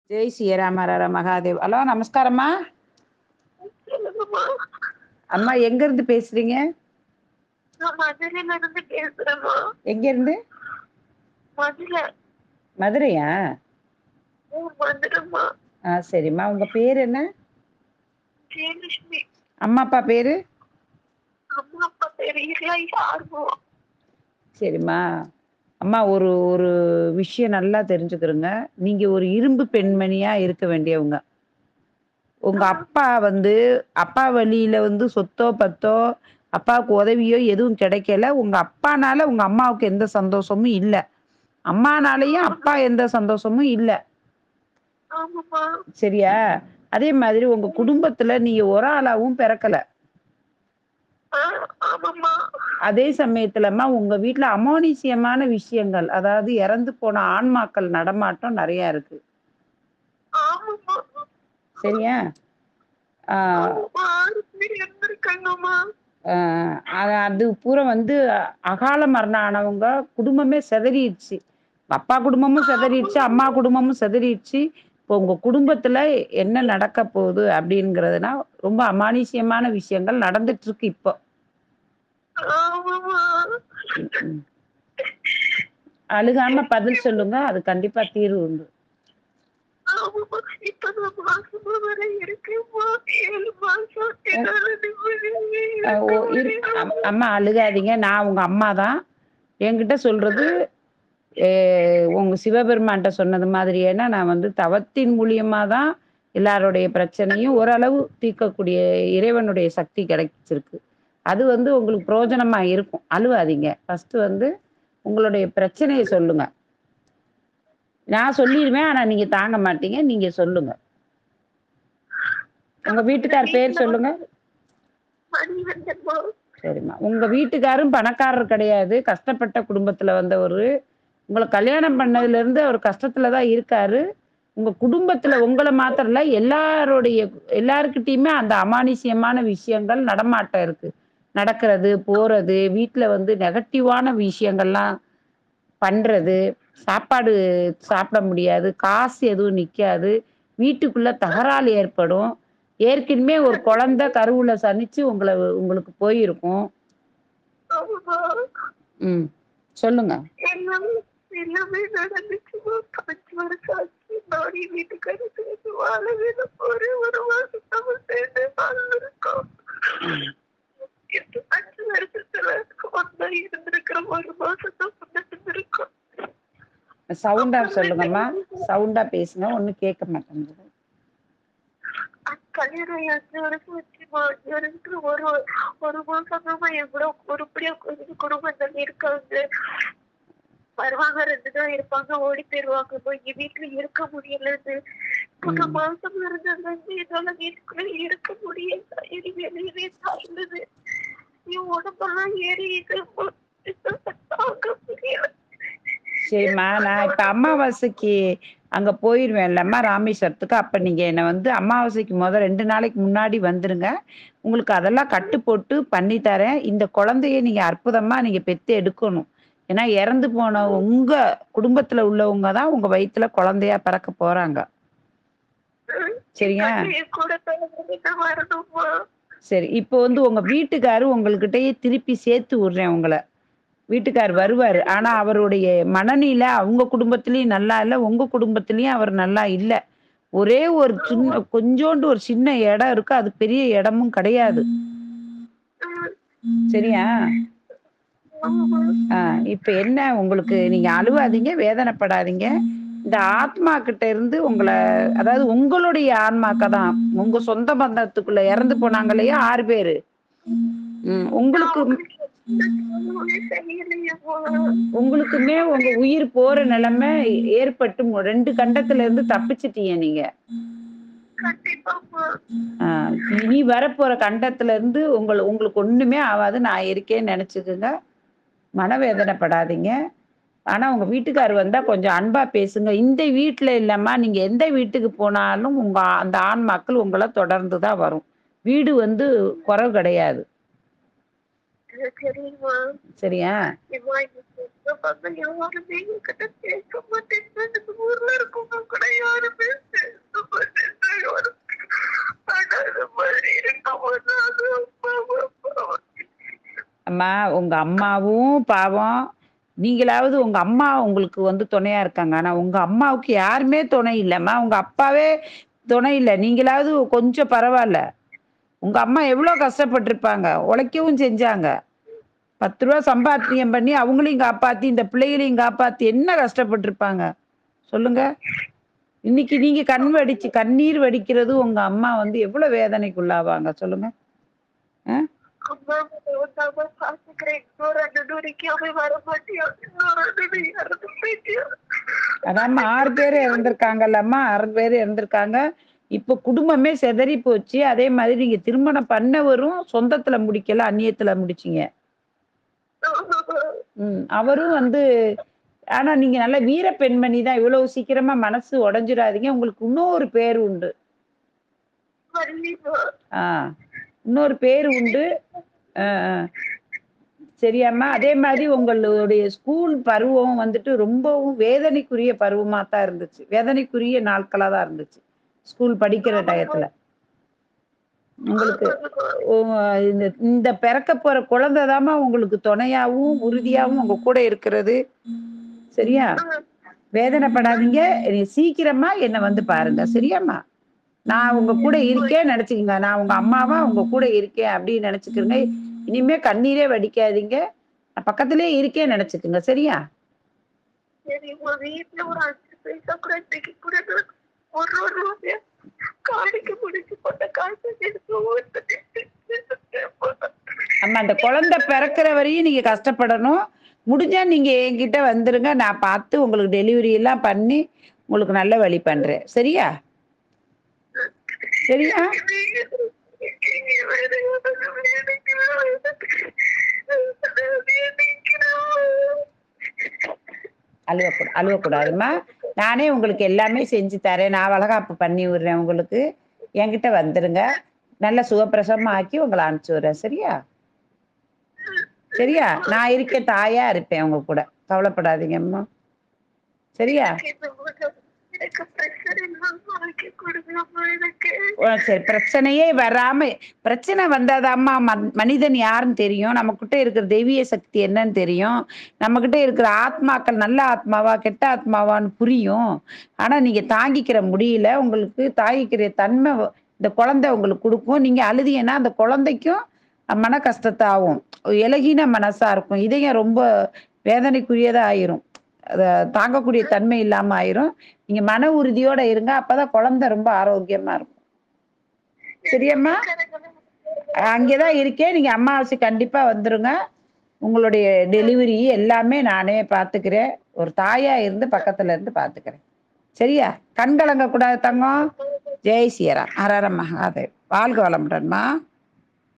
జై శ్రీరామారార మహాదేవ్ ஹலோ நமஸ்காரம்மா சொல்லுங்கம்மா அம்மா எங்க இருந்து பேசுறீங்க நான் மதுரையில இருந்து பேசுறேம்மா எங்க இருந்து மதுரை மதுரையா ஊர் மதுரைம்மா ஆ சரிம்மா உங்க பேர் என்ன ஜெயலட்சுமி அம்மா அப்பா பேரு அம்மா அப்பா பேரு இல்லை ஆர்வம் சரிம்மா அம்மா ஒரு ஒரு விஷயம் நல்லா தெரிஞ்சுக்கிறோங்க நீங்க ஒரு இரும்பு பெண்மணியா இருக்க வேண்டியவங்க உங்க அப்பா வந்து அப்பா வழியில வந்து சொத்தோ பத்தோ அப்பாவுக்கு உதவியோ எதுவும் கிடைக்கல உங்க அப்பானால உங்க அம்மாவுக்கு எந்த சந்தோஷமும் இல்லை அம்மானாலையும் அப்பா எந்த சந்தோஷமும் இல்லை ஆமாம்மா சரியா அதே மாதிரி உங்க குடும்பத்துல நீங்க ஒரு ஆளாவும் பிறக்கல ஆ, ஆமாம்மா அதே சமயத்துலமா உங்க வீட்ல அமானுஷ்யமான விஷயங்கள் அதாவது இறந்து போன ஆன்மாக்கள் நடமாட்டம் நிறைய இருக்கு ஆமாம்மா சரியா ஆஹ் ஆமாம்மா ஆறு பேர் இருந்திருக்காங்கம்மா ஆஹ் அது- அது பூரா வந்து அகால மரணம் ஆனவங்க குடும்பமே செதறிடுச்சு அப்பா குடும்பமும் செதறிடுச்சு அம்மா குடும்பமும் செதறிடுச்சு இப்போ உங்க குடும்பத்துல என்ன நடக்க போகுது அப்படிங்கிறதுனா ரொம்ப அமானுஷ்யமான விஷயங்கள் நடந்துட்டு இருக்கு இப்போ ஆமாம்மா ம். அழுகாம பதில் சொல்லுங்க அது கண்டிப்பா தீர்வு உண்டு ஆமாம்மா இப்பதான் மாசமா வர இருக்கும்மா ஏழு மாசம் என்னால நிம்மதியாவே அஹ் ஓ, இருக்க இரு- முடியல. அம்- அம்மா அழுகாதீங்க நான் உங்க அம்மா தான் என்கிட்ட சொல்றது அஹ், உங்க சிவபெருமான்ட்ட சொன்னது மாதிரி ஏன்னா நான் வந்து தவத்தின் மூலியமா தான் எல்லாருடைய பிரச்சனையும் ஓரளவு தீர்க்கக்கூடிய இறைவனுடைய சக்தி கிடைச்சிருக்கு அது வந்து உங்களுக்கு பிரயோஜனமா இருக்கும் அழுவாதீங்க ஃபர்ஸ்ட் வந்து உங்களுடைய பிரச்சனையை சொல்லுங்க நான் சொல்லிடுவேன் ஆனா நீங்க தாங்க மாட்டீங்க நீங்க சொல்லுங்க உங்க வீட்டுக்கார் பேர் சொல்லுங்க மணிவண்ணன்மா சரிம்மா உங்க வீட்டுக்காரும் பணக்காரர் கிடையாது கஷ்டப்பட்ட குடும்பத்துல வந்தவர் உங்களை கல்யாணம் பண்ணதுல இருந்து அவர் கஷ்டத்துல தான் இருக்காரு உங்க குடும்பத்துல உங்களை மாத்திரம் இல்ல எல்லாருடைய எல்லாருக்கிட்டையுமே அந்த அமானுஷ்யமான விஷயங்கள் நடமாட்டம் இருக்கு நடக்கிறது போறது வீட்டுல வந்து நெகட்டிவான விஷயங்கள்லாம் பண்றது சாப்பாடு சாப்பிட முடியாது காசு எதுவும் நிக்காது வீட்டுக்குள்ள தகராறு ஏற்படும் ஏற்கனவே ஒரு குழந்தை கருவுல சனிச்சு உங்களை உங்களுக்கு போயிருக்கும் ஆமாம்மா ம் சொல்லுங்க எல்லாமே எல்லாமே நடந்துச்சுமா அஞ்சு வருஷம் ஆச்சு நானே வீட்டுக்காரி சேர்ந்து வாழவே இல்லை. ஒரே ஒரு மாசம் நம்ம சேர்ந்து வாழ்ந்திருக்கோம் இந்த அஞ்சு வருஷத்துல ஒன்னா இருந்திருக்கிறோம் ஒரு மாசம் தான் இருந்திருக்கோம் சவுண்டா சொல்லுங்கம்மா சவுண்டா பேசுங்க ஒன்றும் கேட்க மாட்டேங்குது கல்யாணம் ஆகி அஞ்சு வருஷம் வச்சுமா அஞ்சு வருஷத்துல ஒரு ஒரு மாசம் தான் எவ்வளோ உருப்படியா கொஞ்சம் குடும்பத்தில் இருக்காங்க வருவாங்க ரெண்டு நாள் இருப்பாங்க ஓடி போயிருவாங்க போய் இங்க வீட்டுல இருக்க முடியலன்னு ஒரு ம். மாசம் இருந்தது என்னால வீட்டுக்குள்ள இருக்க முடியல இனி வெளியவே சாய்ந்தது என் உடம்பெல்லாம் ஏறிட்டு தாங்க முடியல சரிம்மா நான் இப்ப அமாவாசைக்கு அங்க போயிருவேன்லம்மா ராமேஸ்வரத்துக்கு அப்ப நீங்க என்னை வந்து அமாவாசைக்கு முத ரெண்டு நாளைக்கு முன்னாடி வந்துருங்க உங்களுக்கு அதெல்லாம் கட்டு போட்டு பண்ணி தரேன் இந்த குழந்தைய நீங்க அற்புதமா நீங்க பெத்து எடுக்கணும் ஏன்னா இறந்து போன உங்க குடும்பத்துல உள்ளவங்க தான் உங்க வயித்துல குழந்தையா பிறக்க போறாங்க சரியா என் கூட பிறந்தவங்க வரணுமா சரி இப்போ வந்து உங்க வீட்டுக்காரு உங்கள்கிட்டயே திருப்பி சேர்த்து விடுறேன் உங்களை வீட்டுக்கார் வருவாரு ஆனா அவருடைய மனநிலை அவங்க குடும்பத்திலயும் நல்லா இல்ல உங்க குடும்பத்திலயும் அவர் நல்லா இல்ல ஒரே ஒரு சின்ன கொஞ்சோண்டு ஒரு சின்ன இடம் இருக்கு அது பெரிய இடமும் கிடையாது சரியா ஆமா ஆஹ் இப்ப என்ன உங்களுக்கு நீங்க அழுவாதீங்க வேதனைப்படாதீங்க இந்த ஆத்மா கிட்ட இருந்து உங்களை அதாவது உங்களுடைய ஆன்மாக்க தான் உங்க சொந்த பந்தத்துக்குள்ள இறந்து போனாங்க இல்லையா ஆறு பேரு உம் உங்களுக்கு உங்களுக்குமே உங்க உயிர் போற நிலைமை ஏற்பட்டு மு- ரெண்டு கண்டத்துல இருந்து தப்பிச்சிட்டீங்க நீங்க ஆஹ் இனி வரப்போற கண்டத்துல இருந்து உங்களை உங்களுக்கு ஒண்ணுமே ஆகாது நான் இருக்கேன்னு நினைச்சுக்குங்க மனவேதனைப்படாதீங்க ஆனா உங்க வீட்டுக்கார் வந்தா கொஞ்சம் அன்பா பேசுங்க இந்த வீட்டுல இல்லம்மா நீங்க எந்த வீட்டுக்கு போனாலும் உங்க ஆ- அந்த ஆண் மக்கள் உங்களை தொடர்ந்து தான் வரும் வீடு வந்து குறைவு கிடையாது சரிம்மா சரியா இம்மா இந்த பக்கம் யாருமே என்கிட்ட பேச மாட்டேங்குது ஊர்ல இருக்கவங்க கூட யாரும் பேச அம்மா உங்க அம்மாவும் பாவம் நீங்களாவது உங்க அம்மா உங்களுக்கு வந்து துணையா இருக்காங்க ஆனா உங்க அம்மாவுக்கு யாருமே துணை இல்லைம்மா உங்க அப்பாவே துணை இல்லை நீங்களாவது கொஞ்சம் பரவாயில்ல உங்க அம்மா எவ்வளோ கஷ்டப்பட்டிருப்பாங்க உழைக்கவும் செஞ்சாங்க பத்து ரூபா சம்பாத்தியம் பண்ணி அவங்களையும் காப்பாத்தி இந்த பிள்ளைகளையும் காப்பாத்தி என்ன கஷ்டப்பட்டிருப்பாங்க சொல்லுங்க இன்னைக்கு நீங்க கண் வடிச்சு கண்ணீர் வடிக்கிறது உங்க அம்மா வந்து எவ்வளவு வேதனைக்குள்ளாவாங்க சொல்லுங்க ஆ? அம்மா உன்னை பாத்துக்கிறேன் இன்னொரு அண்ணன் வரைக்கும் வர மாட்டியா இன்னொரு அண்ணன் இறந்து போயிட்டியா அதாம்மா ஆறு பேர் இறந்திருக்காங்கல்லம்மா ஆறு பேர் இறந்திருக்காங்க இப்போ குடும்பமே செதறி போச்சு அதே மாதிரி நீங்க திருமணம் பண்ணவரும் சொந்தத்துல முடிக்கல அந்நியத்துல முடிச்சீங்க ம் அவரும் வந்து ஆனா நீங்க நல்ல வீர பெண்மணி தான் இவ்வளவு சீக்கிரமா மனசு உடைஞ்சிடாதீங்க உங்களுக்கு இன்னொரு பேர் உண்டு வள்ளிமா ஆ இன்னொரு பேர் உண்டு ஆ, ஆ. சரியாம்மா அதே மாதிரி உங்களுடைய ஸ்கூல் பருவம் வந்துட்டு ரொம்பவும் வேதனைக்குரிய பருவமா தான் இருந்துச்சு வேதனைக்குரிய நாட்களா தான் இருந்துச்சு ஸ்கூல் படிக்கிற டயத்துல உங்களுக்கு உ- இந்த இந்த பிறக்க போற குழந்தைதாம்மா உங்களுக்கு துணையாவும் உறுதியாவும் உங்க கூட இருக்கிறது சரியா வேதனைப்படாதீங்க நீ சீக்கிரமா என்னை வந்து பாருங்க சரியாம்மா நான் உங்க கூட இருக்கேன் நினைச்சுக்கங்க நான் உங்க அம்மாவா உங்க கூட இருக்கேன் அப்படின்னு நினைச்சுக்கிறங்க இனிமே கண்ணீரே வடிக்காதீங்க நான் பக்கத்திலே இருக்கேன் நினைச்சுக்குங்க சரியா சரி உங்க வீட்டுல ஒரு அஞ்சு பைசா கூட இன்னைக்கு கூட நான் ஒரு ஒரு ரூபாய் காணிக்க முடிச்சு போட்ட காசு எடுத்து ஊத்துட்டு அம்மா அந்த குழந்தை பிறக்கிற வரையும் நீங்க கஷ்டப்படணும் முடிஞ்சா நீங்க என்கிட்ட வந்துருங்க நான் பார்த்து உங்களுக்கு டெலிவரி எல்லாம் பண்ணி உங்களுக்கு நல்ல வழி பண்றேன் சரியா சரியா அழுவக்கூடாது அழுவக்கூடாதும்மா நானே உங்களுக்கு எல்லாமே செஞ்சு தரேன் நான் வளகாப்பு பண்ணி விடுறேன் உங்களுக்கு என்கிட்ட வந்துருங்க நல்ல சுகப்பிரசவமா ஆக்கி உங்களை அனுப்பிச்சு விடுறேன் சரியா சரியா நான் இருக்க தாயா இருப்பேன் உங்க கூட கவலைப்படாதீங்கம்மா சரியா எனக்கு பிரஷர் இல்லாம ஆக்கி கொடுங்கம்மா எனக்கு ஓ, சரி பிரச்சனையே வராம பிரச்சனை வந்தாதாம்மா ம- மனிதன் யாருன்னு தெரியும் நம்மக்கிட்ட இருக்கிற தெய்வீக சக்தி என்னன்னு தெரியும் நம்மக்கிட்ட இருக்கிற ஆத்மாக்கள் நல்ல ஆத்மாவா கெட்ட ஆத்மாவான்னு புரியும் ஆனா நீங்க தாங்கிக்கிற முடியல உங்களுக்கு தாங்கிக்கிற தன்மை வ- இந்த குழந்தை உங்களுக்கு கொடுக்கும் நீங்க அழுதீங்கன்னா அந்த குழந்தைக்கும் மன கஷ்டத்தை ஆகும் இலகின மனசா இருக்கும் இதயம் ரொம்ப வேதனைக்குரியதா ஆயிரும் அத தாங்கக்கூடிய தன்மை இல்லாம ஆயிரும் நீங்க மன உறுதியோட இருங்க அப்பதான் குழந்தை ரொம்ப ஆரோக்கியமா இருக்கும் சரியாம்மா அங்கேதான் இருக்கேன் நீங்க அமாவாசை கண்டிப்பா வந்துருங்க உங்களுடைய டெலிவரி எல்லாமே நானே பாத்துக்கிறேன் ஒரு தாயா இருந்து பக்கத்துல இருந்து பாத்துக்கிறேன் சரியா கண் கலங்க கூடாது தங்கம் ஜெய் சீரா ஹரர மகாதேவ் வாழ்க வளமுடன்மா